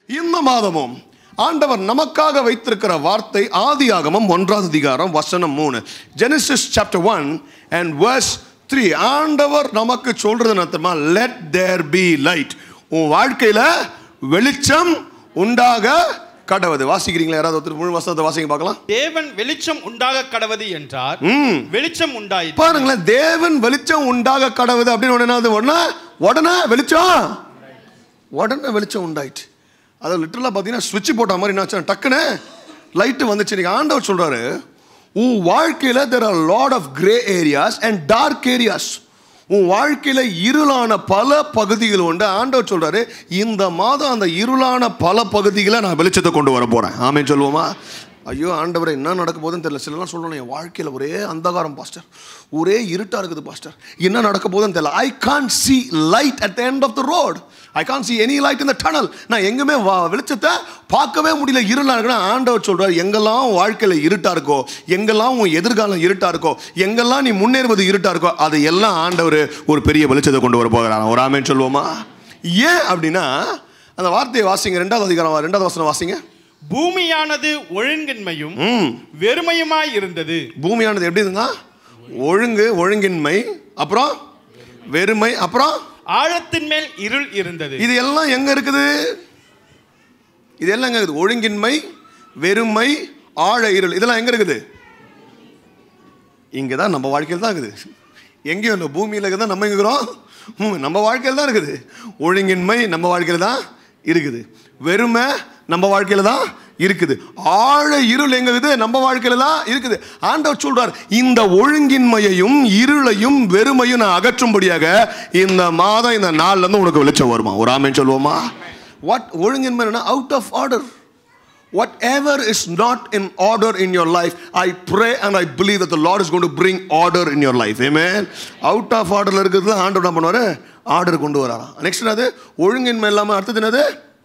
இந்த மாதமும் ஆண்டவர் நமக்காக வைத்திருக்கிற வார்த்தை ஆதியாகமம் ஒன்றாவது அதிகாரம் வசனம் மூணு Genesis chapter one and verse three ஆண்டவர் நமக்கு சொல்றது என்ன லெட் தேர் பி லைட் உன் வாழ்க்கையில வெளிச்சம் உண்டாக கடவுது வாசிக்கிறீங்களா யாராவது ஒருத்தர் முழு வசனத்தை வாசிங்க பார்க்கலாம் தேவன் வெளிச்சம் உண்டாக கடவது என்றார் ம் வெளிச்சம் உண்டாயிற்று பாருங்களேன் தேவன் வெளிச்சம் உண்டாக கடவுது அப்படின்னு உடனே அது உடனே உடனே வெளிச்சம் உடனே வெளிச்சம் உண்டாயிட்டு அது லிட்டரலாக பார்த்தீங்கன்னா சுவிட்ச் போட்ட மாதிரி என்ன ஆச்சு டக்குன்னு லைட்டு வந்துச்சு இன்னைக்கு ஆண்டவர் சொல்றாரு உன் வாழ்க்கையில் there are lot of grey areas and dark areas உன் வாழ்க்கையில் இருளான பல பகுதிகள் உண்டு ஆண்டவர் சொல்றாரு இந்த மாதம் அந்த இருளான பல பகுதிகளை நான் வெளிச்சத்தை கொண்டு வர போறேன் ஆமென் சொல்லுவோமா ஐயோ ஆண்டவரே என்ன நடக்க போகுதுன்னு தெரியல சிலலாம் சொல்லணும் என் வாழ்க்கையில் ஒரே அந்தகாரம் பாஸ்டர் ஒரே இருட்டாக இருக்குது பாஸ்டர் என்ன நடக்க போகுதுன்னு தெரியல I can see light at the end of the road I can see any light in the tunnel நான் எங்குமே வா- வெளிச்சத்தை பார்க்கவே முடியல இருளா இருக்குன்னா ஆண்டவர் சொல்றாரு எங்கெல்லாம் உன் வாழ்க்கையில் இருட்டா இருக்கோ எங்கெல்லாம் உன் எதிர்காலம் இருட்டா இருக்கோ எங்கெல்லாம் நீ முன்னேறுவது இருட்டா இருக்கோ அது எல்லாம் ஆண்டவர் ஒரு பெரிய வெளிச்சத்தை கொண்டு வர போகிறாராம் ஒரு ஆமேன்னு சொல்லுவோமா ஏன் அப்படின்னா அந்த வார்த்தையை வாசிங்க ரெண்டாவது அதிகாரம் ரெண்டாவது வசனம் வாசிங்க பூமியானது ஒழுங்கின்மையும் ம் வெறுமையுமாய் இருந்தது பூமியானது எப்படி இருந்தா ஒழுங்கு ஒழுங்கின்மை அப்புறம் வெறுமை அப்புறம் ஆழத்தின் மேல் இருள் இருந்தது இது எல்லாம் எங்க இருக்குது இது எல்லாம் எங்க இருக்குது ஒழுங்கின்மை வெறுமை ஆழ இருள் இதெல்லாம் எங்க இருக்குது இங்கே தான் நம்ம வாழ்க்கையில் தான் இருக்குது எங்கேயும் இல்லை பூமியில் இருக்குது நம்ம எங்க இருக்கிறோம் ம், நம்ம வாழ்க்கையில் தான் இருக்குது ஒழுங்கின்மை நம்ம வாழ்க்கையில் தான் இருக்குது வெறுமை நம்ம வாழ்க்கையில் தான் இருக்குது ஆழ இருள் எங்க இருக்குது நம்ம வாழ்க்கையில் தான் இருக்குது ஆண்டவர் சொல்றார் இந்த ஒழுங்கின்மையையும் இருளையும் வெறுமையும் நான் அகற்றும்படியாக இந்த மாதம் இந்த நாள்ல இருந்து உனக்கு வெளிச்சம் வருமா ஒரு ஆமேன் சொல்லுவோமா வாட் ஒழுங்கின்மை out of order Whatever is not in order in your life, I pray and I believe that the Lord is going to bring order in your life. Amen. Out of order இருக்கிறது ஆண்டவர் என்ன பண்ணுவாரு order கொண்டு வராராம் next அது ஒழுங்கின்மை இல்லாமல் அடுத்தது என்னது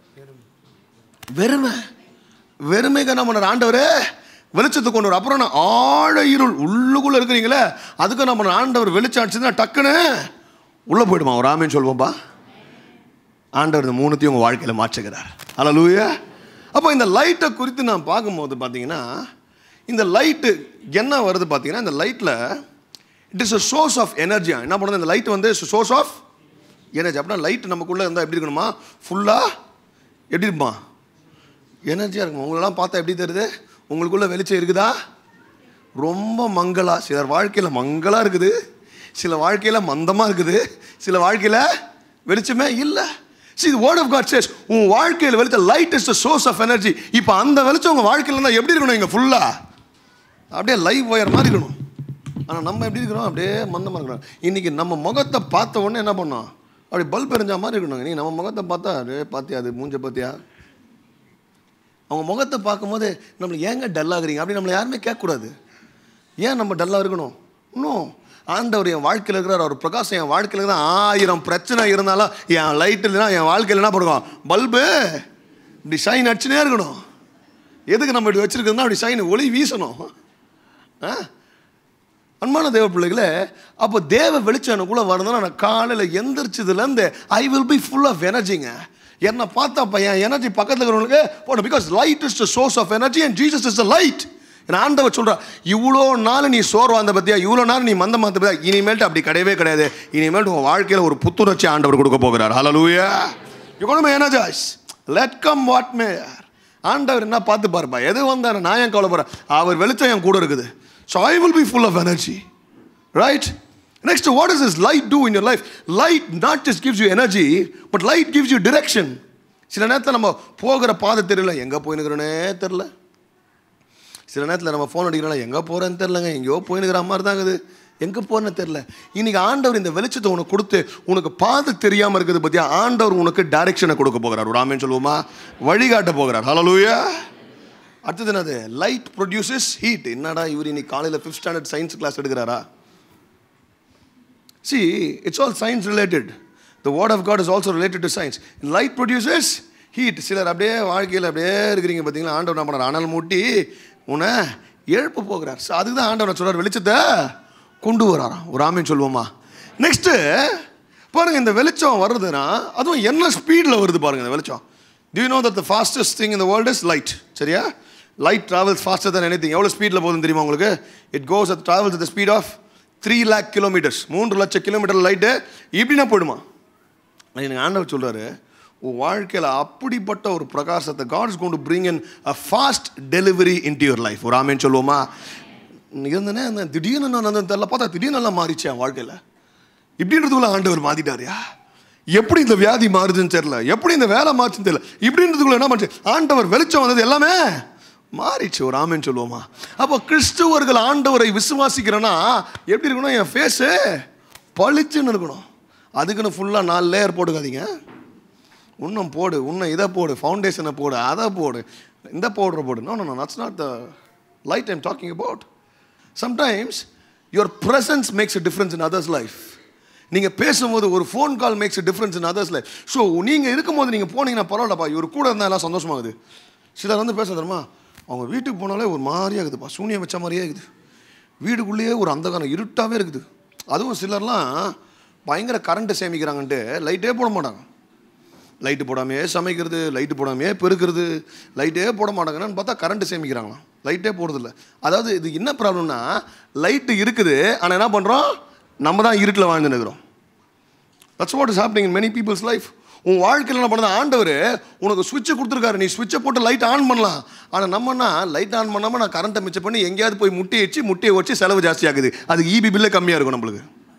வெறுமை வெறுமைக்கு என்ன பண்ணார் ஆண்டவர் வெளிச்சத்தை கொண்டு வர அப்புறம் நான் ஆழ இருள் உள்ளுக்குள்ள இருக்கிறீங்களே அதுக்கு நம்ம ஆண்டவர் வெளிச்சம் அடிச்சதுன்னா டக்குன்னு உள்ள போயிடுமா ஒரு ஆமேன்னு சொல்லுவோம்பா ஆண்டவர் இந்த மூணுத்தையும் உங்கள் வாழ்க்கையில் மாற்றுகிறார் அல்லூயா அப்போ இந்த லைட்டை குறித்து நான் பார்க்கும்போது பார்த்தீங்கன்னா இந்த லைட்டு என்ன வருது பார்த்தீங்கன்னா இந்த லைட்டில் it is a source of எனர்ஜியா என்ன பண்ணுறது இந்த லைட் வந்து சோர்ஸ் ஆஃப் எனர்ஜி அப்படின்னா லைட் நமக்குள்ளே இருந்தால் எப்படி இருக்கணுமா ஃபுல்லாக எப்படி இருப்பா எனர்ஜியாக இருக்கும் உங்களெல்லாம் பார்த்தா எப்படி தெரியுது உங்களுக்குள்ள வெளிச்சம் இருக்குதா ரொம்ப மங்களா சிலர் வாழ்க்கையில் மங்களா இருக்குது சில வாழ்க்கையில் மந்தமாக இருக்குது சில வாழ்க்கையில் வெளிச்சமே இல்லை see the word of god says உன் வாழ்க்கையில் வெளிச்சம் light is the source of energy இப்போ அந்த வெளிச்சம் உங்கள் வாழ்க்கையில் இருந்தால் எப்படி இருக்கணும் இங்கே ஃபுல்லாக அப்படியே லைவ் ஒயர் மாதிரி இருக்கணும் ஆனால் நம்ம எப்படி இருக்கிறோம் அப்படியே மந்தமாக இருக்கிறோம் இன்னைக்கு நம்ம முகத்தை பார்த்த உடனே என்ன பண்ணோம் அப்படி பல்ப் எரிஞ்ச மாதிரி இருக்கணும் நீ நம்ம முகத்தை பார்த்தா அப்படியே பார்த்தியா அது மூஞ்ச பார்த்தியா அவங்க முகத்தை பார்க்கும்போது நம்மளை ஏங்க டல்லாகிறீங்க அப்படி நம்மளை யாருமே கேட்கக்கூடாது ஏன் நம்ம டல்லாக இருக்கணும் இன்னும் ஆண்டவர் என் வாழ்க்கையில் இருக்கிறார் அவர் பிரகாசம் என் வாழ்க்கையில் இருக்கிற ஆயிரம் பிரச்சனை இருந்தாலும் என் லைட் இல்லைன்னா என் வாழ்க்கையில் என்ன பண்ணுவோம் பல்பு இப்படி ஷைன் அடிச்சுனே இருக்கணும் எதுக்கு நம்ம இப்படி வச்சிருக்கிறதுனா அப்படி ஷைன் ஒளி வீசணும் ஆ அன்பான தேவ பிள்ளைகளே அப்போ தேவ வெளிச்சம் எனக்குள்ளே வரதுன்னா நான் காலையில் எந்திரிச்சதுலேருந்து I will be full of எனர்ஜிங்க என்னை பார்த்தா பையன் எனர்ஜி பக்கத்தில் இருக்கிறவங்களுக்கு போடும் because light is the source of energy and Jesus is the light நான் ஆண்டவர் சொல்கிறேன் இவ்வளோ நாள் நீ சோர்வா இருந்த பத்தியா இவ்வளோ நாள் நீ மந்த மாத்த பத்தியா இனிமேல்ட்டு அப்படி கிடையவே கிடையாது இனிமேல்ட்டு உன் வாழ்க்கையில் ஒரு புத்துணர்ச்சி ஆண்டவர் கொடுக்க போகிறார் ஹalleluya you God may energize let come what may ஆண்டவர் என்ன பார்த்து பாருப்பா எது வந்தாரு நான் ஏன் கவலைப்படுறேன் அவர் வெளிச்சம் என் கூட இருக்குது so I will be full of energy right next what is is light to in your life light not just gives you energy but light gives you direction சில நேரத்தில் நம்ம போகிற பாதை தெரியல எங்கே போயினுக்கிறோன்னே தெரில சில நேரத்தில் நம்ம ஃபோன் அடிக்கிறோம் எங்கே போகிறேன்னு தெரிலங்க எங்கேயோ போயினுக்கிற மாதிரி தான் இருக்குது எங்கே போகிறேன்னு தெரில இன்னைக்கு ஆண்டவர் இந்த வெளிச்சத்தை உனக்கு கொடுத்து உனக்கு பாதை தெரியாமல் இருக்குது பற்றியா ஆண்டவர் உனக்கு டைரெக்ஷனை கொடுக்க போகிறார் ஒரு ஆமேன்னு சொல்லுவோமா வழிகாட்ட போகிறார் ஹalleluya அடுத்தது என்னது லைட் ப்ரொடியூசஸ் ஹீட் என்னடா இவர் இன்னைக்கு காலையில் ஃபிஃப்த் ஸ்டாண்டர்ட் சயின்ஸ் கிளாஸ் எடுக்கிறாரா See, it's all science related. The word of God is also related to science. Light produces heat. சிலர் அப்படியே வாழ்க்கையில் அப்படியே இருக்கிறீங்க பார்த்தீங்களா ஆண்டவர் என்ன பண்ணுறார் அனல் மூட்டி உன்னை எழுப்ப போகிறார் ஸோ அதுக்கு தான் ஆண்டவர் சொல்கிறார் வெளிச்சத்தை கொண்டு வராராம் ஒரு ஆமீன் சொல்லுவோமா நெக்ஸ்ட்டு பாருங்க இந்த வெளிச்சம் வருதுன்னா அதுவும் என்ன ஸ்பீடில் வருது பாருங்க இந்த வெளிச்சம் Do you know that the fastest thing in the world is light? சரியா light travels faster than anything எவ்வளோ ஸ்பீடில் போகுதுன்னு தெரியுமா உங்களுக்கு it goes at travels at the speed of three lakh kilometres மூன்று லட்சம் கிலோமீட்டர் லைட்டு இப்படின்னா போயிடுமா எனக்கு ஆண்டவர் சொல்றாரு உன் வாழ்க்கையில் அப்படிப்பட்ட ஒரு பிரகாசத்தை God is going to bring in a fast delivery in your life ஒரு ஆமேன்னு சொல்லுவோமா இருந்தனே அந்த திடீர்னு நான் அந்த தெரியல பார்த்தா திடீர்னு நல்லா மாறிச்சு என் வாழ்க்கையில் இப்படின்றதுக்குள்ள ஆண்டவர் மாத்திட்டாருயா எப்படி இந்த வியாதி மாறுதுன்னு தெரியல எப்படி இந்த வேலை மாறுச்சுன்னு தெரியல இப்படின்றதுக்குள்ள என்ன பண்ணுச்சு ஆண்டவர் வெளிச்சம் வந்தது எல்லாமே மாறிச்சு ஒரு ஆமேன்னு சொல்லுவோமா அப்போ கிறிஸ்துவர்கள் ஆண்டவரை விசுவாசிக்கிறேன்னா எப்படி இருக்கணும் என் ஃபேஸு பளிச்சுன்னு இருக்கணும் அதுக்குன்னு ஃபுல்லாக நாலு லேயர் போட்டுக்காதீங்க இன்னும் போடு இன்னும் இதை போடு ஃபவுண்டேஷனை போடு அதை போடு இந்த பவுடரை போடு no no that's not the light I'm talking about sometimes your presence makes a difference in others life நீங்கள் பேசும்போது ஒரு phone call makes a difference in others life so நீங்கள் இருக்கும்போது நீங்கள் போனீங்கன்னா பரவாயில்லப்பா இவர் கூட இருந்தால் எல்லாம் சந்தோஷமாகுது சிலர் வந்து பேச தெரியுமா அவங்க வீட்டுக்கு போனாலே ஒரு மாதிரியா இருக்குதுப்பா சூனியம் வச்ச மாதிரியே இருக்குது வீடுக்குள்ளேயே ஒரு அந்தகாரம் இருட்டாகவே இருக்குது அதுவும் சிலர்லாம் பயங்கர கரண்ட்டு சேமிக்கிறாங்கன்ட்டு லைட்டே போட மாட்டாங்க லைட்டு போடாமையே சமைக்கிறது லைட்டு போடாமையே பெருக்கிறது லைட்டே போட மாட்டாங்கன்னு பார்த்தா கரண்ட்டு சேமிக்கிறாங்களாம் லைட்டே போடுறதில்ல அதாவது இது என்ன ப்ராப்ளம்னா லைட்டு இருக்குது ஆனால் என்ன பண்ணுறோம் நம்ம தான் இருட்டில் வாழ்ந்துன்னு இருக்கிறோம் that's what is happening in many peoples life உன் வாழ்க்கையில் என்ன பண்ணது ஆண்டவர் உனக்கு சுவிட்சை கொடுத்துருக்காரு நீ சுவிட்சை போட்டு லைட் ஆன் பண்ணலாம் ஆனால் நம்மனா லைட் ஆன் பண்ணாமல் நான் கரண்ட்டை மிச்சம் பண்ணி எங்கேயாவது போய் முட்டி வச்சு முட்டியை வச்சு செலவு ஜாஸ்தியாகுது அதுக்கு இபி பில்லே கம்மியாக இருக்கும் நம்மளுக்கு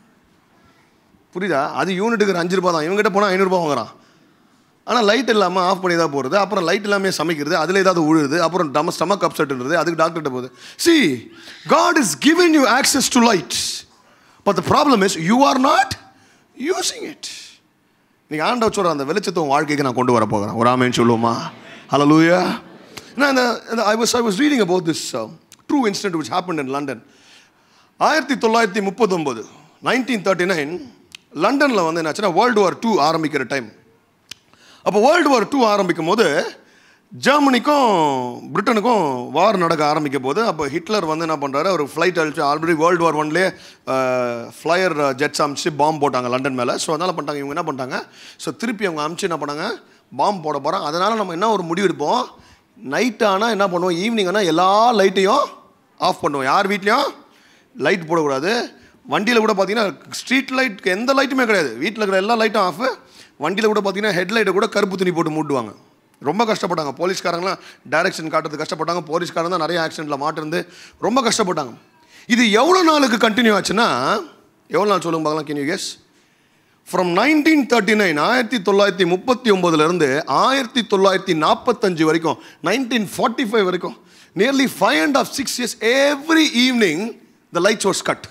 புரியுதா அது யூனிட்டுக்கு அஞ்சு ரூபா தான் இவங்ககிட்ட போனால் ஐநூறுரூபா வாங்குறான் ஆனால் லைட் இல்லாமல் ஆஃப் பண்ணி தான் போகிறது அப்புறம் லைட் இல்லாமல் சமைக்கிறது அதில் ஏதாவது உழுது அப்புறம் டம ஸ்டமக் அப்செட்ன்றது அதுக்கு டாக்டர்கிட்ட போகுது see God is given you access to light but the problem is you are not using it நீங்கள் ஆண்டவர் சொல்கிற அந்த வெளிச்சத்தை உன் வாழ்க்கைக்கு நான் கொண்டு வர போகிறேன் ஒரு ஆமேன்னு சொல்லுவோமா ஹலோ லூயா நான் இந்த I was I was reading about this true incident which happen in London ஆயிரத்தி தொள்ளாயிரத்தி முப்பத்தொம்போது நைன்டீன் தேர்ட்டி நைன் லண்டனில் வந்து என்னாச்சுன்னா வேர்ல்டு வார் டூ ஆரம்பிக்கிற டைம் அப்போ வேர்ல்டு வார் டூ ஆரம்பிக்கும் போது ஜெர்மனிக்கும் பிரிட்டனுக்கும் வார் நடக்க ஆரம்பிக்க போது அப்போ ஹிட்லர் வந்து என்ன பண்ணுறாரு ஒரு ஃப்ளைட் அழிச்சு ஆல்ரெடி வேர்ல்டு வார் ஒன்லேயே ஃப்ளையர் ஜெட்ஸ் அமிச்சு பாம்பு போட்டாங்க லண்டன் மேலே ஸோ அதனால் பண்ணிட்டாங்க இவங்க என்ன பண்ணிட்டாங்க ஸோ திருப்பி அவங்க அமிச்சு என்ன பண்ணாங்க பாம்பு போட போகிறோம் அதனால் நம்ம என்ன ஒரு முடிவு எடுப்போம் நைட் ஆனால் என்ன பண்ணுவோம் ஈவினிங் ஆனால் எல்லா லைட்டையும் ஆஃப் பண்ணுவோம் யார் வீட்லேயும் லைட் போடக்கூடாது வண்டியில் கூட பார்த்தீங்கன்னா ஸ்ட்ரீட் லைட் எந்த லைட்டுமே கிடையாது வீட்டில் இருக்கிற எல்லா லைட்டும் ஆஃப் வண்டியில் கூட பார்த்தீங்கன்னா ஹெட்லைட்டை கூட கருப்பு துணி போட்டு மூட்டுவாங்க ரொம்ப கஷ்டப்பட்டாங்க போலீஸ்காரங்களாம் டைரக்ஷன் காட்டுறது கஷ்டப்பட்டாங்க போலீஸ்காரங்க தான் நிறைய ஆக்சிடெண்ட்டில் மாட்டிருந்து ரொம்ப கஷ்டப்பட்டாங்க இது எவ்வளோ நாளுக்கு கண்டினியூ ஆச்சுன்னா எவ்வளோ நாள் சொல்லுங்க பார்க்கலாம் can you guess from nineteen thirty nine ஆயிரத்தி தொள்ளாயிரத்தி முப்பத்தி ஒம்போதுலேருந்து ஆயிரத்தி தொள்ளாயிரத்தி நாற்பத்தஞ்சு வரைக்கும் நைன்டீன் ஃபார்ட்டி ஃபைவ் வரைக்கும் nearly five and half six years every evening the lights was cut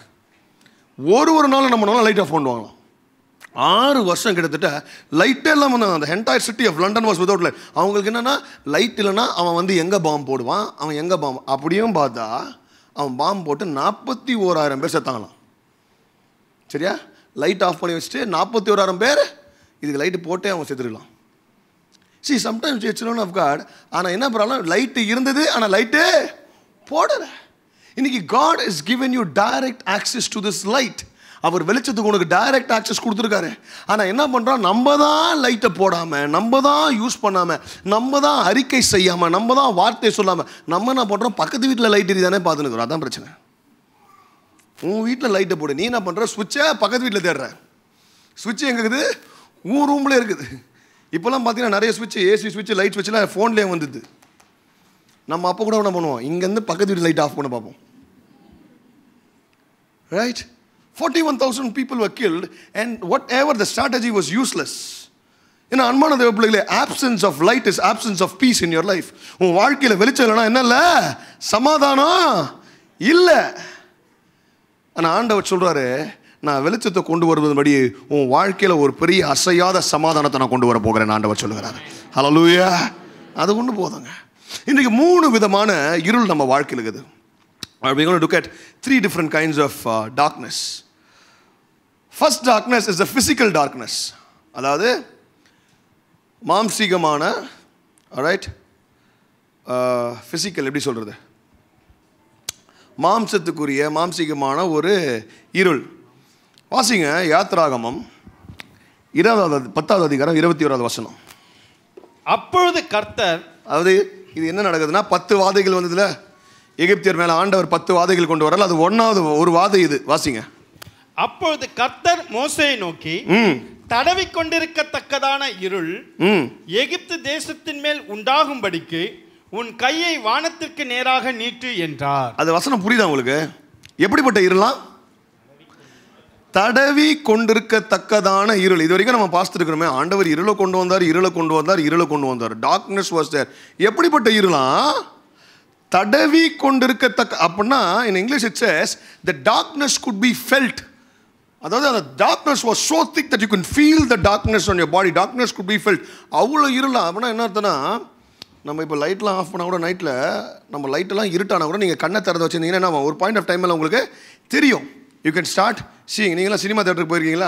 ஒரு ஒரு நாளும் நம்ம லைட் ஆஃப் பண்ணுவாங்களாம் ஆறு வருஷம் கிட்டத்தட்ட லைட்டே இல்லாமல் தான் அந்த entire city of London was without light அவங்களுக்கு என்னென்னா லைட் இல்லைன்னா அவன் வந்து எங்கே பாம்பு போடுவான் அவன் எங்கே பாம்பு அப்படியும் பார்த்தா அவன் பாம்பு போட்டு நாற்பத்தி ஓராயிரம் பேர் செத்தாங்களாம் சரியா லைட் ஆஃப் பண்ணி வச்சுட்டு நாற்பத்தி ஓராயிரம் பேர் இதுக்கு லைட்டு போட்டே அவங்க செத்துருக்கலாம் see sometimes it's known of God ஆனால் என்ன ப்ராப்ளம் லைட்டு இருந்தது ஆனால் லைட்டு போடலை இன்னைக்கு God is given you direct access to this light அவர் வெளிச்சத்துக்கு உனக்கு டைரக்ட் ஆக்சஸ் கொடுத்துருக்காரு ஆனால் என்ன பண்ணுறோம் நம்ம தான் லைட்டை போடாமல் நம்ம தான் யூஸ் பண்ணாமல் நம்ம தான் அறிக்கை செய்யாமல் நம்ம தான் வார்த்தை சொல்லாமல் நம்ம என்ன பண்ணுறோம் பக்கத்து வீட்டில் லைட் எரிதானே பார்த்துனுக்குறோம் அதான் பிரச்சனை உன் வீட்டில் லைட்டை போடு நீ என்ன பண்ணுற சுவிட்சை பக்கத்து வீட்டில் தேடுற சுவிட்ச் எங்கே இருக்குது உன் ரூம்ல இருக்குது இப்போல்லாம் பார்த்தீங்கன்னா நிறைய சுவிட்ச் ஏசி சுவிட்ச் லைட் சுவிட்ச்லாம் ஃபோன்லேயே வந்துடுது நம்ம அப்போ கூட என்ன பண்ணுவோம் இங்கேருந்து பக்கத்து வீட்டு லைட் ஆஃப் பண்ண பார்ப்போம் right forty one thousand people were killed and whatever the strategy was useless ஏன்னா அன்பான தேவ பிள்ளைகளே absence of light is absence of peace in your life உன் வாழ்க்கையில் வெளிச்சம் இல்லைன்னா என்ன இல்லை சமாதானம் இல்லை ஆனால் ஆண்டவர் சொல்கிறாரு நான் வெளிச்சத்தை கொண்டு வருவதுபடி உன் வாழ்க்கையில் ஒரு பெரிய அசையாத சமாதானத்தை நான் கொண்டு வர போகிறேன் ஆண்டவர் சொல்லுகிறாரு ஹலலூயா அது ஒன்று போதுங்க இன்றைக்கு மூணு விதமான இருள் நம்ம வாழ்க்கையில் இருக்குது we're going to look at three different kinds of uh, darkness. First darkness is the physical darkness. அதாவது மாம்சீகமான ரைட் ஃபிசிக்கல் எப்படி சொல்கிறது மாம்சத்துக்குரிய மாம்சீகமான ஒரு இருள் வாசிங்க யாத்ராகமம் இருபதாவது பத்தாவது அதிகாரம் இருபத்தி ஓராவது வசனம் அப்பொழுது கர்த்தர் அதாவது இது என்ன நடக்குதுன்னா பத்து வாதைகள் வந்ததுல எகிப்தியர் மேல ஆண்டவர் பத்து வாதைகள் கொண்டு வரல அது ஒன்னாவது ஒரு வாதை இது வாசிங்க அப்பொழுது கர்த்தர் மோசேயை நோக்கி ம் தடவி கொண்டிருக்கத்தக்கதான இருள் ம் எகிப்து தேசத்தின் மேல் உண்டாகும்படிக்கு உன் கையை வானத்திற்கு நேராக நீட்டு என்றார் அது வசனம் புரியுதா உங்களுக்கு எப்படிப்பட்ட இருளாம் தடவி கொண்டிருக்கத்தக்கதான இருள் இது வரைக்கும் நம்ம பார்த்துருக்கிறோமே ஆண்டவர் இருளை கொண்டு வந்தார் இருளை கொண்டு வந்தார் இருளை கொண்டு வந்தார் டார்க்னஸ் வாஸ் தேர் எப்படிப்பட்ட இருளாம் தடவி கொண்டிருக்கத்தக்க அப்படின்னா in English it says the darkness could be felt அதாவது அந்த darkness was so thick that you can feel the darkness on your body darkness could be felt அவ்வளோ இருளா அப்படின்னா என்ன அர்த்தம்னா நம்ம இப்போ லைட்லாம் ஆஃப் பண்ணால் கூட நைட்டில் நம்ம லைட்டெல்லாம் இருட்டானா கூட நீங்கள் கண்ணை திறந்து வச்சிருந்தீங்கன்னா என்ன ஆகும்? ஒரு பாயிண்ட் ஆஃப் டைமில் உங்களுக்கு தெரியும் யூ கேன் ஸ்டார்ட் சீங் நீங்களாம் சினிமா தேட்டருக்கு போயிருக்கீங்களா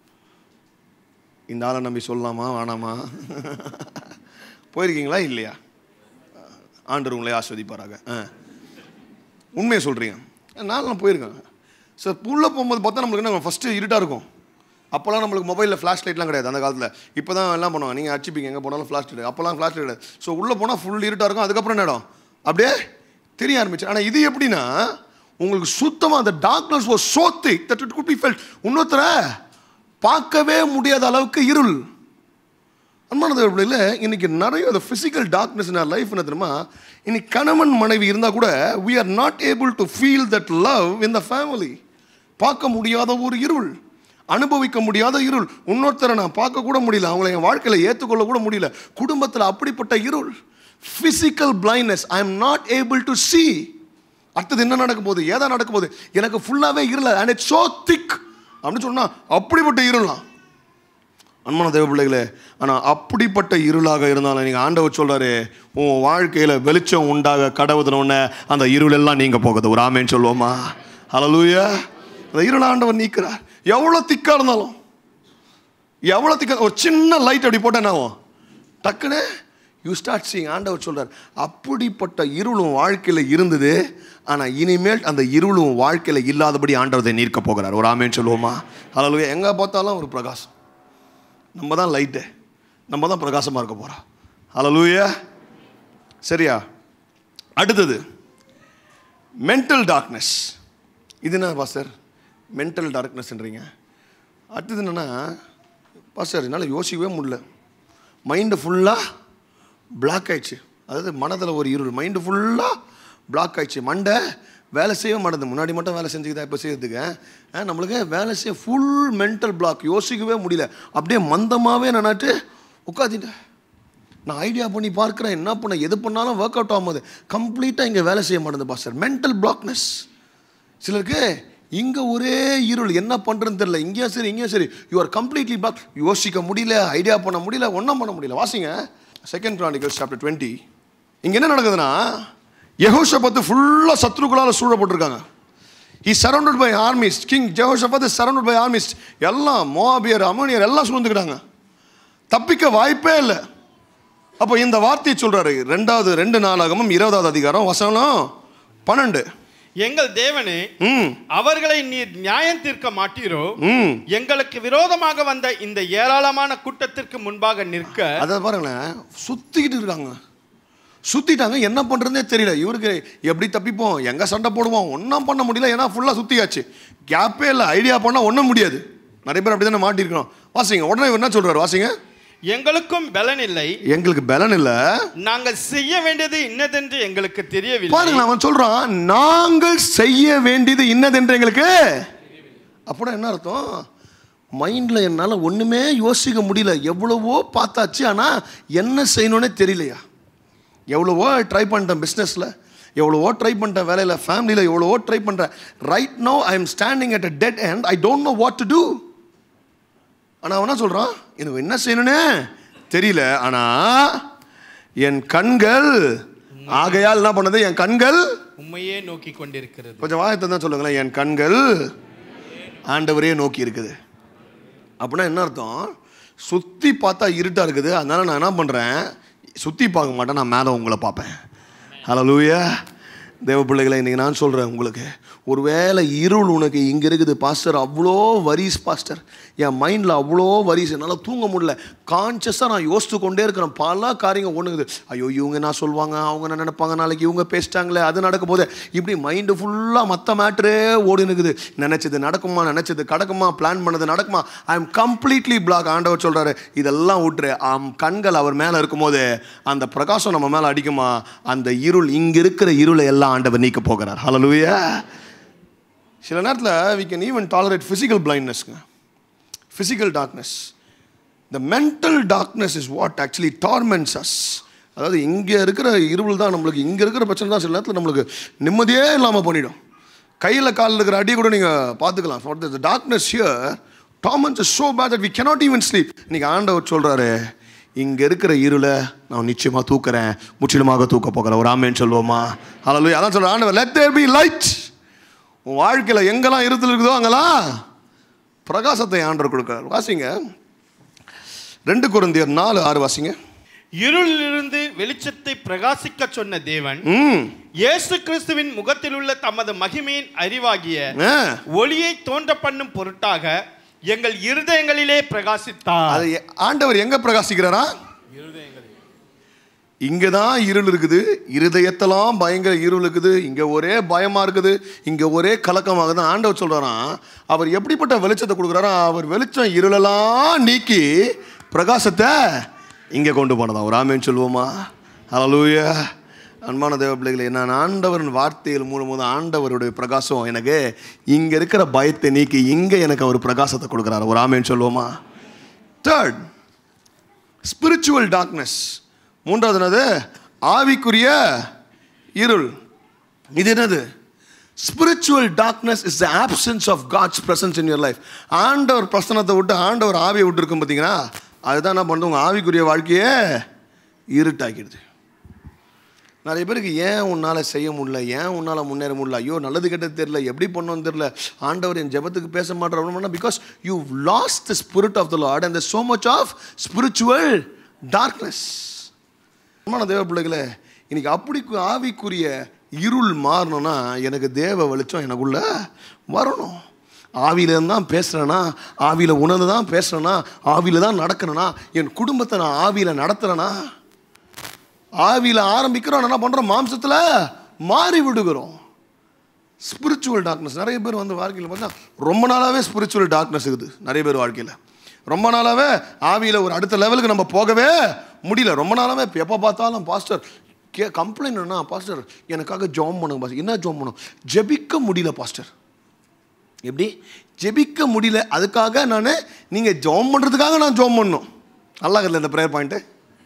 இந்த ஆளை நம்பி சொல்லலாமா வேணாமா போயிருக்கீங்களா இல்லையா ஆண்டவர் உங்களை ஆஸ்வதிப்பாராக ஆ உண்மையை சொல்கிறீங்க நான்லாம் போயிருக்கேன் சார் உள்ளே போகும்போது பார்த்தா நம்மளுக்கு என்ன ஃபஸ்ட்டு இருட்டாக இருக்கும் அப்போல்லாம் நம்மளுக்கு மொபைலில் ஃப்ளாஷ் லைட்லாம் கிடையாது அந்த காலத்தில் இப்போ தான் எல்லாம் பண்ணுவாங்க நீங்கள் அடிச்சுப்பீங்க எங்கே போனாலும் ஃப்ளாஷ் லைட் அப்போல்லாம் ஃப்ளாஷ் லைட் கிடையாது ஸோ உள்ளே போனால் ஃபுல் இருட்டாக இருக்கும் அதுக்கப்புறம் என்ன இடம் அப்படியே தெரிய ஆரம்பிச்சு ஆனால் இது எப்படின்னா உங்களுக்கு சுத்தமாக அந்த darkness was so thick that it could be felt இன்னொருத்தர பார்க்கவே முடியாத அளவுக்கு இருள் அன்பானது இல்லை இன்னைக்கு நிறைய அந்த ஃபிசிக்கல் டார்க்னஸ் இன் லைஃப் என்ன தெரியுமா இன்னைக்கு கணவன் மனைவி இருந்தால் கூட we are not able to feel that love in the family பார்க்க முடியாத ஒரு இருள் அனுபவிக்க முடியாத இருள் இன்னொருத்தரை நான் பார்க்க கூட முடியல அவங்கள என் வாழ்க்கையில் ஏற்றுக்கொள்ள கூட முடியல குடும்பத்தில் அப்படிப்பட்ட இருள் physical blindness I am not able to see அடுத்தது என்ன நடக்க போகுது ஏதா நடக்க போகுது எனக்கு ஃபுல்லாகவே இருள அண்ட் இட்ஸ் so திக் அப்படின்னு சொன்னா அப்படிப்பட்ட இருளாம் அன்பான தேவ பிள்ளைகளே ஆனால் அப்படிப்பட்ட இருளாக இருந்தாலும் நீங்கள் ஆண்டவர் சொல்றாரு உன் வாழ்க்கையில் வெளிச்சம் உண்டாக கடவுதுனோடனே அந்த இருள் எல்லாம் நீங்க போகுது ஒரு ஆமேன்னு சொல்லுவோமா ஹalleluya அந்த இருள் ஆண்டவர் நீக்கிறார் எவ்வளோ திக்கா இருந்தாலும் எவ்வளோ திக்கா ஒரு சின்ன லைட் அப்படி போட்டால் என்ன ஆகும் டக்குன்னு யூ ஸ்டார்ட் சீங் ஆண்டவர் சொல்றார் அப்படிப்பட்ட இருளும் வாழ்க்கையில் இருந்தது ஆனால் இனிமேல் அந்த இருளும் வாழ்க்கையில் இல்லாதபடி ஆண்டவரை நீர்க்க போகிறார் ஒரு ஆமேன்னு சொல்லுவோமா ஹalleluya எங்கே பார்த்தாலும் ஒரு பிரகாசம் நம்ம தான் லைட்டு நம்ம தான் பிரகாசமாக இருக்க போகிறோம் ஹalleluya சரியா அடுத்தது மென்டல் டார்க்னஸ் இது என்ன பாஸ்டர் மென்டல் டார்க்னஸ்ன்றீங்க அடுத்தது என்னென்னா பாஸ்டர் என்னால் யோசிக்கவே முடியல மைண்டு ஃபுல்லாக பிளாக் ஆயிடுச்சு அதாவது மனதில் ஒரு இருள் மைண்டு ஃபுல்லாக பிளாக் ஆயிடுச்சு மண்டை வேலை செய்ய மாட்டேது முன்னாடி மட்டும் வேலை செஞ்சுக்கிதா இப்போ செய்யறதுக்கு ஆ, நம்மளுக்கு வேலை செய்ய ஃபுல் மென்டல் பிளாக் யோசிக்கவே முடியல அப்படியே மந்தமாகவே நானாட்டு உட்காந்துட்டேன் நான் ஐடியா பண்ணி பார்க்குறேன் என்ன பண்ண எது பண்ணாலும் ஒர்க் அவுட் ஆகும்போது கம்ப்ளீட்டாக இங்கே வேலை செய்ய மாட்டேது பாஸ்டர் மென்டல் பிளாக்னஸ் சிலருக்கு இங்கே ஒரே இருள் என்ன பண்ணுறதுன்னு தெரியல இங்கேயும் சரி இங்கேயும் சரி யூ ஆர் கம்ப்ளீட்லி பிளாக் யோசிக்க முடியல ஐடியா பண்ண முடியல ஒன்றும் பண்ண முடியல வாசிங்க செகண்ட் கிரானிக்கல்ஸ் சாப்டர் டுவெண்ட்டி இங்கே என்ன நடக்குதுன்னா யெகோஷபத்து ஃபுல்லாக சத்ருக்களால் சூழப்பட்டிருக்காங்க he surrounded by armies king Jehoshaphat is surrounded by armies எல்லாம் மோபியர் அமோனியர் எல்லாம் சூழ்ந்துக்கிட்டாங்க தப்பிக்க வாய்ப்பே இல்லை அப்போ இந்த வார்த்தையை சொல்றாரு ரெண்டாவது ரெண்டு நாளாகமும் இருபதாவது அதிகாரம் வசனம் பன்னெண்டு எங்கள் தேவனே ம் அவர்களை நீர் நியாயம் தீர்க்க மாட்டீரோ ம் எங்களுக்கு விரோதமாக வந்த இந்த ஏராளமான கூட்டத்திற்கு முன்பாக நிற்க அதை பாருங்களேன் சுத்திக்கிட்டு இருக்காங்க சுத்திட்டாங்க என்ன பண்றதுனே தெரியல இவருக்கு எப்படி தப்பிப்போம் எங்க சண்டை போடுவோம் ஒன்றும் பண்ண முடியல ஏன்னா ஃபுல்லாக சுத்தியாச்சு கேப்பே இல்லை ஐடியா பண்ணால் ஒன்றும் முடியாது நிறைய பேர் அப்படி தானே மாட்டிருக்கிறோம் வாசிங்க உடனே இவர் என்ன சொல்றாரு வாசிங்க எங்களுக்கும் பலன் இல்லை எங்களுக்கு பலன் இல்லை நாங்கள் செய்ய வேண்டியது இன்னதென்று எங்களுக்கு தெரியவில்லை பாருங்களேன் அவன் சொல்றான் நாங்கள் செய்ய வேண்டியது இன்னதென்று எங்களுக்கு அப்படின்னா என்ன அர்த்தம் மைண்டில் என்னால் ஒன்றுமே யோசிக்க முடியல எவ்வளவோ பார்த்தாச்சு ஆனால் என்ன செய்யணும்னே தெரியலையா எவ்வளவோ ட்ரை பண்ணிட்டேன் பிஸ்னஸில் எவ்வளவோ ட்ரை பண்ணிட்டேன் வேலையில் ஃபேமிலியில் எவ்வளவோ ட்ரை பண்ணுறேன் right no I am standing at a dead end I don't know what to do ஆனால் அவன் என்ன சொல்கிறான் எனக்கு என்ன செய்யணும்னே தெரியல ஆனால் என் கண்கள் ஆகையால் என்ன பண்ணது என் கண்கள் உண்மையே நோக்கி கொண்டிருக்கிறது கொஞ்சம் வாயத்தை தான் சொல்லுங்களேன் என் கண்கள் ஆண்டவரே நோக்கி இருக்குது அப்படின்னா என்ன அர்த்தம் சுற்றி பார்த்தா இருட்டாக இருக்குது அதனால நான் என்ன பண்ணுறேன் சுற்றி பார்க்க மாட்டேன் நான் மேலே உங்களை பார்ப்பேன் ஹலோ லூயா தேவ பிள்ளைகளை இன்றைக்கி நான் சொல்கிறேன் உங்களுக்கு ஒருவேளை இருள் உனக்கு இங்கே இருக்குது பாஸ்டர் அவ்வளோ வரிஸ் பாஸ்டர் என் மைண்டில் அவ்வளோ வரிஸ் என்னால் தூங்க முடியல கான்ஷியஸாக நான் யோசித்து கொண்டே இருக்கிறேன் பல காரியங்கள் ஒன்றுங்குது ஐயோ இவங்க என்ன சொல்லுவாங்க அவங்க என்ன நினைப்பாங்க நாளைக்கு இவங்க பேசிட்டாங்களே அது நடக்கும் போது இப்படி மைண்டு ஃபுல்லாக மற்ற மேட்ரே ஓடினுக்குது நினச்சது நடக்குமா நினச்சது கடக்குமா பிளான் பண்ணது நடக்குமா ஐ எம் கம்ப்ளீட்லி பிளாக் ஆண்டவர் சொல்கிறாரு இதெல்லாம் விட்டுரு ஆம் கண்கள் அவர் மேலே இருக்கும்போது அந்த பிரகாசம் நம்ம மேலே அடிக்குமா அந்த இருள் இங்கே இருக்கிற இருளை எல்லாம் ஆண்டவர் நீக்க போகிறார் ஹalleluya சில நேரத்தில் we can even tolerate physical blindnessங்க physical darkness the mental darkness is what actually torments us அதாவது இங்கே இருக்கிற இருள் தான் நம்மளுக்கு இங்கே இருக்கிற பிரச்சனை தான் சில நேரத்தில் நம்மளுக்கு நிம்மதியே இல்லாமல் பண்ணிடும் கையில் காலில் இருக்கிற அடி கூட நீங்கள் பார்த்துக்கலாம் for the darkness here demons is so bad that we cannot even sleep இன்னைக்கு ஆண்டவர் சொல்கிறாரு இங்கே இருக்கிற இருளை நான் நிச்சயமாக தூக்குறேன் முற்றிலுமாக தூக்க போகிறேன் ஒரு ஆமேன்னு சொல்லுவோமா அதில் அதான் சொல்கிறேன் ஆண்டவர் let there be light உன் வாழ்க்கையில் எங்கெல்லாம் இருத்தல் இருக்குதோ அங்கெல்லாம் பிரகாசத்தை ஆண்டவர் கொடுக்குறார் வாசிங்க ரெண்டு குருந்தியர் நாலு ஆறு வாசிங்க இருளிலிருந்து வெளிச்சத்தை பிரகாசிக்க சொன்ன தேவன் ம் இயேசு கிறிஸ்துவின் முகத்தில் உள்ள தமது மகிமையின் அறிவாகிய ஆ. ஒளியை தோன்ற பண்ணும் பொருட்டாக எங்கள் இருதயங்களிலே பிரகாசித்தார் அது எ- ஆண்டவர் எங்க பிரகாசிக்கிறாரா இங்கே தான் இருள் இருக்குது இருதயத்தெல்லாம் பயங்கர இருள் இருக்குது இங்கே ஒரே பயமாக இருக்குது இங்கே ஒரே கலக்கமாகுது ஆண்டவர் சொல்கிறாராம் அவர் எப்படிப்பட்ட வெளிச்சத்தை கொடுக்குறாரோ அவர் வெளிச்சம் இருளெல்லாம் நீக்கி பிரகாசத்தை இங்கே கொண்டு போனதான் ஒரு ஆமேன்னு சொல்லுவோமா ஹalleluya அன்பான தேவ பிள்ளைகளே நான் ஆண்டவரின் வார்த்தைகள் மூலமாக ஆண்டவருடைய பிரகாசம் எனக்கு இங்கே இருக்கிற பயத்தை நீக்கி இங்கே எனக்கு அவர் பிரகாசத்தை கொடுக்குறாரு ஒரு ஆமேன்னு சொல்லுவோமா தேர்ட் ஸ்பிரிச்சுவல் டார்க்னஸ் மூன்றாவது என்னது ஆவிக்குரிய இருள் இது என்னது spiritual darkness is the absence of God's presence in your life ஆண்டவர் பிரசனத்தை விட்டு ஆண்டவர் ஆவியை விட்டு இருக்கும் பார்த்தீங்கன்னா அதுதான் என்ன பண்ணுது உங்கள் ஆவிக்குரிய வாழ்க்கையே இருட்டாக்கிடுது நிறைய பேருக்கு ஏன் உன்னால் செய்ய முடியல ஏன் உன்னால் முன்னேற முடியல ஐயோ நல்லது கெட்டது தெரியல எப்படி பண்ணணும்னு தெரியல ஆண்டவர் என் ஜெபத்துக்கு பேச மாட்டேன் because you lost the spirit of the Lord and so much of spiritual darkness அன்பான தேவ பிள்ளைகளே இன்னைக்கு அப்படி கு- ஆவிக்குரிய இருள் மாறணும்னா எனக்கு தேவ வெளிச்சம் எனக்குள்ள வரணும் ஆவியிலேருந்து தான் பேசுகிறேன்னா ஆவியில் உணர்ந்து தான் பேசுகிறேன்னா ஆவியில் தான் நடக்கிறேன்னா என் குடும்பத்தை நான் ஆவியில் நடத்துகிறேன்னா ஆவியில் ஆரம்பிக்கிறோம் என்ன பண்ணுறோம் மாம்சத்தில் மாறி விடுகிறோம் ஸ்பிரிச்சுவல் டார்க்னஸ் நிறைய பேர் வந்து வாழ்க்கையில் பார்த்தா ரொம்ப நாளாகவே ஸ்பிரிச்சுவல் டார்க்னஸ் இருக்குது நிறைய பேர் வாழ்க்கையில் ரொம்ப நாளாகவே ஆவியில் ஒரு அடுத்த லெவலுக்கு நம்ம போகவே முடியல ரொம்ப நாளாகவே எப்போ பார்த்தாலும் பாஸ்டர் கே கம்ப்ளைண்ட் என்ன பாஸ்டர் எனக்காக ஜாம் பண்ணுங்க பாஸ்டர் என்ன ஜாம் பண்ணும் ஜெபிக்க முடியல பாஸ்டர் எப்படி ஜெபிக்க முடியல அதுக்காக நான் நீங்கள் ஜாம் பண்ணுறதுக்காக நான் ஜாம் பண்ணணும் நல்லா இருக்குல்ல இந்த ப்ரேயர் பாயிண்ட்டு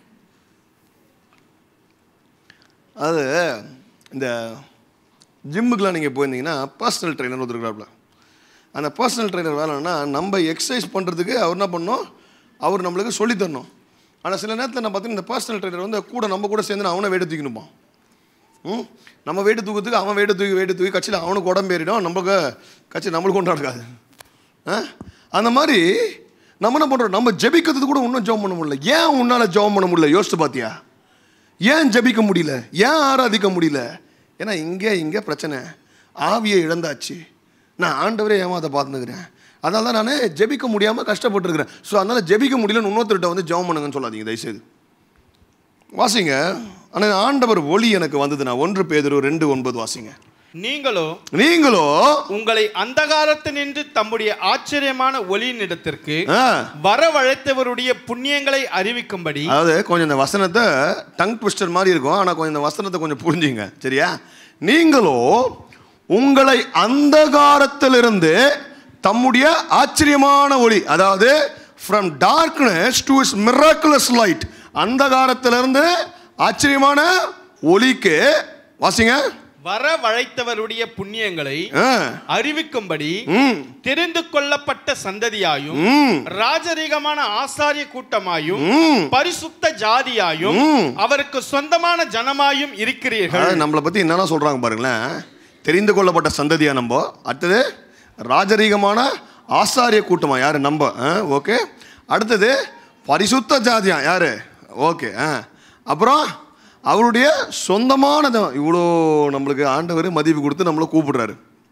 அது இந்த ஜிம்முக்கெலாம் நீங்கள் போயிருந்தீங்கன்னா பர்சனல் ட்ரைனர் ஒருத்தருக்காப்புல அந்த பர்சனல் ட்ரைனர் வேலைன்னா நம்ம எக்ஸசைஸ் பண்ணுறதுக்கு அவர் என்ன பண்ணணும் அவர் நம்மளுக்கு சொல்லித் தரணும் ஆனால் சில நேரத்தில் நான் பார்த்தீங்கன்னா இந்த பர்சனல் ட்ரைனர் வந்து கூட நம்ம கூட சேர்ந்து அவனை வெயிட்டு தூக்கினுப்பான் ம் நம்ம வெயிட்டு தூக்கத்துக்கு அவன் வெயிட்டு தூக்கி வெயிட்டு தூக்கி கட்சியில் அவனுக்கு உடம்பு ஏறிடும் நம்மளுக்கு கட்சி நம்மளுக்கு ஒன்றும் நடக்காது ஆ அந்த மாதிரி நம்ம என்ன பண்ணுறோம் நம்ம ஜெபிக்கிறதுக்கு கூட இன்னும் ஜெபம் பண்ண முடியல ஏன் உன்னால் ஜெபம் பண்ண முடியல யோசிச்சு பார்த்தியா ஏன் ஜெபிக்க முடியல ஏன் ஆராதிக்க முடியல ஏன்னா இங்கே இங்கே பிரச்சனை ஆவியை இழந்தாச்சு நான் ஆண்டவரே ஏமாத்த பார்த்துக்கிறேன் அதனால தான் நான் ஜெபிக்க முடியாமல் கஷ்டப்பட்டுருக்கிறேன் ஸோ அதனால் ஜெபிக்க முடியலன்னு இன்னொருத்தர்கிட்ட வந்து ஜெபம் பண்ணுங்கன்னு சொல்லாதீங்க தயவுசெய்து வாசிங்க ஆனால் ஆண்டவர் ஒளி எனக்கு வந்தது நான் ஒன்று பேதரு ரெண்டு ஒன்பது வாசிங்க நீங்களோ நீங்களோ உங்களை அந்தகாரத்தினின்று தம்முடைய ஆச்சரியமான ஒளியினிடத்திற்கு ஆ, வரவழைத்தவருடைய புண்ணியங்களை அறிவிக்கும்படி அதாவது கொஞ்சம் இந்த வசனத்தை டங் ட்விஸ்டர் மாதிரி இருக்கும் ஆனால் கொஞ்சம் இந்த வசனத்தை கொஞ்சம் புரிஞ்சுங்க சரியா நீங்களோ உங்களை அந்தகாரத்திலிருந்து தம்முடைய ஆச்சரியமான ஒளி அதாவது from darkness to his miraculous light அந்தகாரத்திலிருந்து ஆச்சரியமான ஒளிக்கு வாசிங்க வரவழைத்தவருடைய புண்ணியங்களை ஆ, அறிவிக்கும்படி ம் தெரிந்து கொள்ளப்பட்ட சந்ததியாயும் ம் ராஜரீகமான ஆசாரிய கூட்டமாயும் ம் பரிசுத்த ஜாதியாயும் ம். அவருக்கு சொந்தமான ஜனமாயும் இருக்கிறீர்கள் அதாவது நம்மளை பற்றி என்னென்ன சொல்கிறாங்க பாருங்களேன் தெரிந்து கொள்ளப்பட்ட சந்ததியா நம்ம அடுத்தது ராஜரீகமான ஆசாரிய கூட்டமா யார் நம்ம ஓகே அடுத்தது பரிசுத்த ஜாதியா யார் ஓகே ஆ அப்புறம் அவருடைய சொந்தமான இவ்வளோ நம்மளுக்கு ஆண்டவர் மதிப்பு கொடுத்து நம்மளை கூப்பிடுறாரு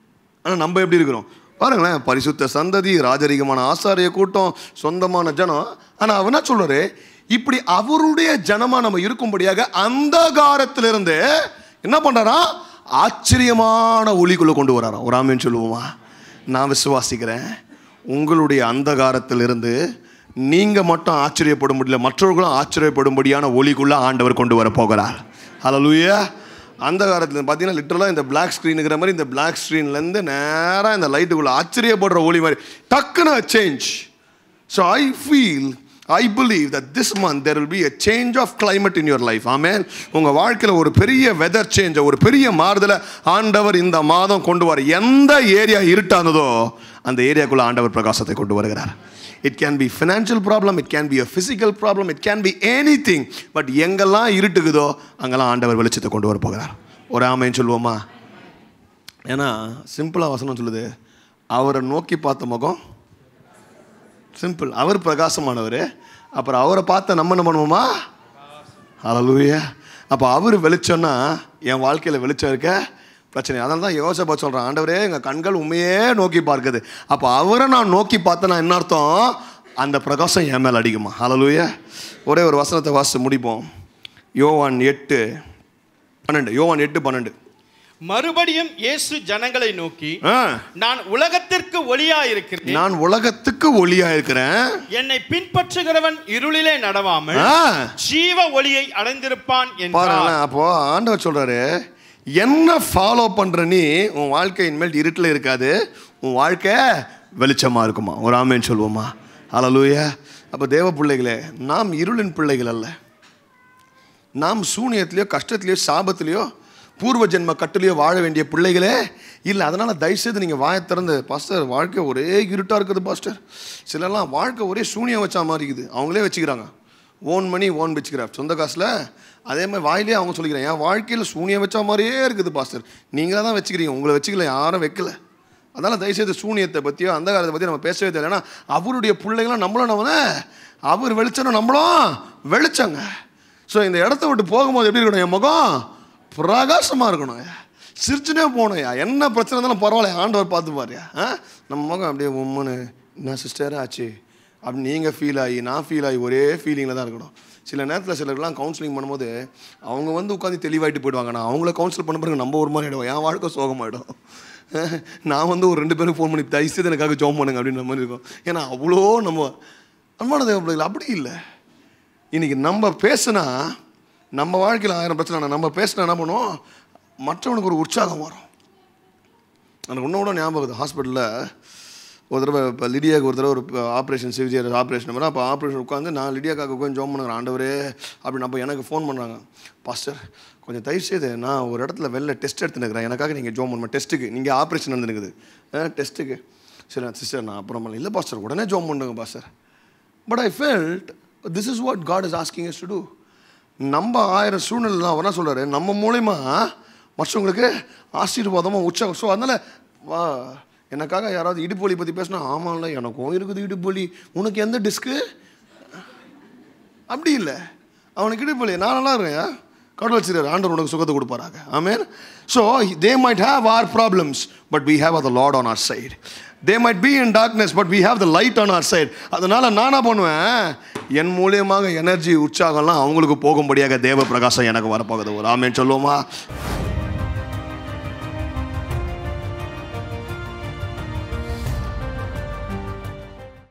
ஆனால் நம்ம எப்படி இருக்கிறோம் பாருங்களேன் பரிசுத்த சந்ததி ராஜரிகமான ஆசாரிய கூட்டம் சொந்தமான ஜனம் ஆனால் அவர் என்ன சொல்றாரு இப்படி அவருடைய ஜனமா நம்ம இருக்கும்படியாக அந்தகாரத்திலிருந்து என்ன பண்றாரா ஆச்சரியமான ஒளிக்குள்ள கொண்டு வராராம் ஒரு ஆமேன்னு சொல்லுவோமா நான் விசுவாசிக்கிறேன் உங்களுடைய அந்தகாரத்திலிருந்து நீங்க மட்டும் ஆச்சரியப்பட முடியல மற்றவர்களும் ஆச்சரியப்படும்படியான ஒளிக்குள்ள ஆண்டவர் கொண்டு வர போகிறார் ஹalleluya அந்த காலத்தில் பார்த்தீங்கன்னா லிட்டரலாக இந்த பிளாக் ஸ்க்ரீனுங்கிற மாதிரி இந்த பிளாக் ஸ்க்ரீன்லேருந்து நேராக இந்த லைட்டுக்குள்ளே ஆச்சரியப்படுற ஒளி மாதிரி டக்குன்னு change so I feel I believe that this month there will be a change of climate in your life amen உங்கள் வாழ்க்கையில் ஒரு பெரிய வெதர் சேஞ்சை ஒரு பெரிய மாறுதலை ஆண்டவர் இந்த மாதம் கொண்டு வர எந்த ஏரியா இருட்டானதோ அந்த ஏரியாக்குள்ளே ஆண்டவர் பிரகாசத்தை கொண்டு வருகிறார் it can be financial problem it can be a physical problem it can be anything but எங்கெல்லாம் இருட்டுக்குதோ அங்கெல்லாம் ஆண்டவர் வெளிச்சத்தை கொண்டு வர போகிறார் ஒரு ஆமைன்னு சொல்லுவோமா ஏன்னா சிம்பிளாக வசனம் சொல்லுது அவரை நோக்கி பார்த்த முகம் சிம்பிள் அவர் பிரகாசமானவர் அப்புறம் அவரை பார்த்த நம்ம என்ன பண்ணுவோமா அலலூயா அப்போ அவர் வெளிச்சம்னா என் வாழ்க்கையில் வெளிச்சம் இருக்க பிரச்சனை அதனால தான் யோசப்பா சொல்கிறேன் ஆண்டவரே எங்கள் கண்கள் உண்மையே நோக்கி பார்க்குது அப்போ அவரை நான் நோக்கி பார்த்தேன்னா என்ன அர்த்தம் அந்த பிரகாசம் என் மேலே அடிக்குமா அலலூயா ஒரே ஒரு வசனத்தை வாசித்து முடிப்போம் யோவான் எட்டு பன்னெண்டு யோவான் எட்டு பன்னெண்டு மறுபடியும் இயேசு ஜனங்களை நோக்கி ஆ நான் உலகத்திற்கு ஒளியா இருக்கிறேன் நான் உலகத்துக்கு ஒளியா இருக்கிறேன் என்னை பின்பற்றுகிறவன் இருளிலே நடவாமல் ஆ ஜீவ ஒளியை அடைந்திருப்பான் என்றார் பாருங்களேன் அப்போ ஆண்டவர் சொல்றாரு என்ன ஃபாலோ பண்ற நீ உன் வாழ்க்கை இனிமேல் இருட்டில் இருக்காது உன் வாழ்க்கை வெளிச்சமா இருக்குமா ஒரு ஆமேன்னு சொல்லுவோமா ஹalleluya அப்போ தேவ பிள்ளைகளே நாம் இருளின் பிள்ளைகள் அல்ல நாம் சூனியத்திலையோ கஷ்டத்திலையோ சாபத்திலையோ பூர்வ ஜென்ம கட்டிலையோ வாழ வேண்டிய பிள்ளைகளே இல்லை அதனால் தயவுசெய்து நீங்கள் வாயை திறந்து பாஸ்டர் வாழ்க்கை ஒரே இருட்டாக இருக்குது பாஸ்டர் சிலர்லாம் வாழ்க்கை ஒரே சூனியம் வச்சா மாதிரி இருக்குது அவங்களே வச்சுக்கிறாங்க ஓன் மணி ஓன் வச்சுக்கிறார் சொந்த காசில் அதே மாதிரி வாயிலே அவங்க சொல்லிக்கிறாங்க என் வாழ்க்கையில் சூனியம் வச்ச மாதிரியே இருக்குது பாஸ்டர் நீங்களாக தான் வச்சுக்கிறீங்க உங்களை வச்சுக்கல யாரும் வைக்கல அதனால் தயவுசெய்து சூனியத்தை பற்றியோ அந்த காலத்தை பற்றி நம்ம பேசவே தேவை ஏன்னா அவருடைய பிள்ளைகளும் நம்மளும் நம்ம அவர் வெளிச்சம் நம்மளும் வெளிச்சங்க ஸோ இந்த இடத்த விட்டு போகும்போது எப்படி இருக்கணும் என் முகம் பிரகாசமாக இருக்கணும் சிரிச்சுனே போகணும்யா என்ன பிரச்சனை இருந்தாலும் பரவாயில்ல ஆண்டவர் பார்த்து பாருயா ஆ நம்ம முகம் அப்படியே உம்முன்னு என்ன சிஸ்டர் ஆச்சு அப்படி நீங்கள் ஃபீல் ஆகி நான் ஃபீல் ஆகி ஒரே ஃபீலிங்கில் தான் இருக்கணும் சில நேரத்தில் சிலருக்குலாம் கவுன்சிலிங் பண்ணும்போது அவங்க வந்து உட்காந்து தெளிவாயிட்டு போயிடுவாங்க நான் அவங்கள கவுன்சில் பண்ண பிறகு நம்ம ஒரு மாதிரி ஆகிடுவோம் என் வாழ்க்கை சோகமாயிடும் நான் வந்து ஒரு ரெண்டு பேரும் ஃபோன் பண்ணி தயவுசெய்து எனக்காக ஜோம் பண்ணுங்க அப்படின்ற மாதிரி இருக்கும் ஏன்னா அவ்வளோ நம்ம அன்பான தேவ பிள்ளைகள் அப்படி இல்லை இன்னைக்கு நம்ம பேசுனா நம்ம வாழ்க்கையில் ஆயிரம் பிரச்சனை இல்லை. நம்ம பேசினா என்ன பண்ணுவோம் மற்றவனுக்கு ஒரு உற்சாகம் வரும் எனக்கு இன்னும் கூட ஞாபகம் இருக்குது ஹாஸ்பிட்டலில் ஒரு தடவை இப்போ லிடியாவுக்கு ஒரு தடவை ஒரு ஆப்ரேஷன் சிவிஜியர் ஆப்ரேஷன் பண்ணால் அப்போ ஆப்ரேஷன் உட்காந்து நான் லிடியாக்காக உட்காந்து ஜோம் பண்ணுறேன் ஆண்டவரே அப்படின்னு அப்போ எனக்கு ஃபோன் பண்ணுறாங்க பாஸ்டர் கொஞ்சம் தயவு செய்து நான் ஒரு இடத்துல வெளில டெஸ்ட் எடுத்துனுக்கிறேன் எனக்காக நீங்கள் ஜோம் பண்ணுவேன் டெஸ்ட்டுக்கு நீங்கள் ஆப்ரேஷன் நடந்துருக்குது டெஸ்ட்டுக்கு சரி சிஸ்டர் நான் அப்புறம் இல்லை பாஸ்டர் உடனே ஜோம் பண்ணுங்க pastor but I felt this is what God is asking is to do நம்ம ஆயிரம் சூழ்நிலை அவர் என்ன சொல்கிறாரு நம்ம மூலயமா மற்றவங்களுக்கு ஆசீர்வாதமாக உற்சாகம் ஸோ அதனால் வா எனக்காக யாராவது இடுப்பு வலி பற்றி பேசினா ஆமாம்ல எனக்கும் இருக்குது இடுப்பு வலி உனக்கு எந்த டிஸ்க்கு அப்படி இல்லை அவனுக்கு இடுப்பு வலி நான் நல்லா இருக்கேன் கடவுள் வச்சிருக்காரு ஆண்டவர் உனக்கு சுகத்தை கொடுப்பாராங்க amen so they might have our problems but we have the Lord on our side they might be in darkness but we have the light on our side அதனால நான் என்ன பண்ணுவேன் என் மூலியமாக எனர்ஜி உற்சாகம்லாம் அவங்களுக்கு போகும்படியாக தேவ பிரகாசம் எனக்கு வரப்போகுது ஒரு ஆமேன் சொல்லுவோமா